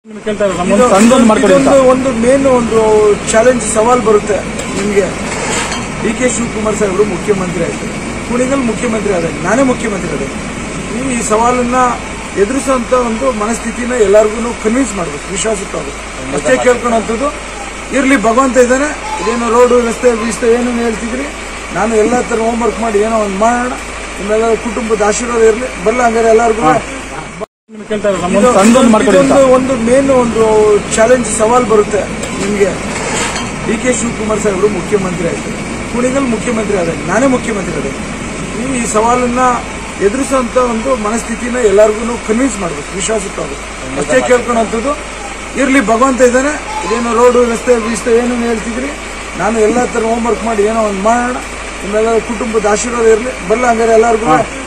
ನಿಮ್ಗೆ ಕೇಳ್ತಾ ಇರೋದು ನಮ್ಮೊಂದು ಸಣ್ಣದೊಂದು ಮಾಡ್ಕೊಡಿ ಅಂತ ಇದೊಂದು ಒಂದು ಮೇನ್ ಒಂದು ಚಾಲೆಂಜ್ ಸವಾಲ್ ಬರುತ್ತೆ ನಿಮಗೆ ಡಿ ಕೆ ಶಿವಕುಮಾರ್ ಸಾಹೇಬರು ಮುಖ್ಯಮಂತ್ರಿ ಆಯ್ತು ಕುಣಿಗಲ್ ಮುಖ್ಯಮಂತ್ರಿ ಆದಾಗ ನಾನೇ ಮುಖ್ಯಮಂತ್ರಿ ಆದಾಗ ನೀವು ಈ ಸವಾಲನ್ನ ಎದುರಿಸುವಂತ ಒಂದು ಮನಸ್ಥಿತಿನ ಎಲ್ಲರಿಗೂ ಕನ್ವಿನ್ಸ್ ಮಾಡಬೇಕು ವಿಶ್ವಾಸಕ್ಕೆ ಆಗುತ್ತೆ ಅಷ್ಟೇ ಕೇಳ್ಕೊಳಂಥದ್ದು ಇರ್ಲಿ ಭಗವಂತ ಇದ್ದಾನೆ ಇದೇನೋ ರೋಡು ರಸ್ತೆ ಬೀಸ್ತೆ ಏನೇನು ಹೇಳ್ತಿದ್ರಿ ನಾನು ಎಲ್ಲ ತರ ಹೋಮ್ ವರ್ಕ್ ಮಾಡಿ ಏನೋ ಒಂದು ಮಾಡೋಣ ನಿಮ್ಮೆಲ್ಲರ ಕುಟುಂಬದ ಆಶೀರ್ವಾದ ಇರಲಿ ಬರಲ್ಲ ಹಂಗಾರೆ ಎಲ್ಲರಿಗೂ ನಿಮ್ಗೆ ಕೇಳ್ತಾ ಇರೋದು ನಮ್ಮೊಂದು ಸಣ್ಣದೊಂದು ಮಾಡ್ಕೊಡಿ ಅಂತ ಇದೊಂದು ಒಂದು ಮೇನ್ ಒಂದು ಚಾಲೆಂಜ್ ಸವಾಲ್ ಬರುತ್ತೆ ನಿಮಗೆ ಡಿ ಕೆ ಶಿವಕುಮಾರ್ ಸಾಹೇಬರು ಮುಖ್ಯಮಂತ್ರಿ ಆಯ್ತು ಕುಣಿಗಲ್ ಮುಖ್ಯಮಂತ್ರಿ ಆದಾಗ ನಾನೇ ಮುಖ್ಯಮಂತ್ರಿ ಆದಾಗ ನೀವು ಈ ಸವಾಲನ್ನ ಎದುರಿಸುವಂತ ಒಂದು ಮನಸ್ಥಿತಿನ ಎಲ್ಲರಿಗೂ ಕನ್ವಿನ್ಸ್ ಮಾಡಬೇಕು ವಿಶ್ವಾಸಕ್ಕೆ ಆಗುತ್ತೆ ಅಷ್ಟೇ ಕೇಳ್ಕೊಳಂಥದ್ದು ಇರ್ಲಿ ಭಗವಂತ ಇದ್ದಾನೆ ಇದೇನೋ ರೋಡು ರಸ್ತೆ ಬೀಸ್ತೆ ಏನೇನು ಹೇಳ್ತಿದ್ರಿ ನಾನು ಎಲ್ಲ ತರ ಹೋಮ್ ವರ್ಕ್ ಮಾಡಿ ಏನೋ ಒಂದು ಮಾಡೋಣ ನಿಮ್ಮೆಲ್ಲರ ಕುಟುಂಬದ ಆಶೀರ್ವಾದ ಇರಲಿ ಬರಲ್ಲ ಹಂಗಾರೆ ಎಲ್ಲರಿಗೂ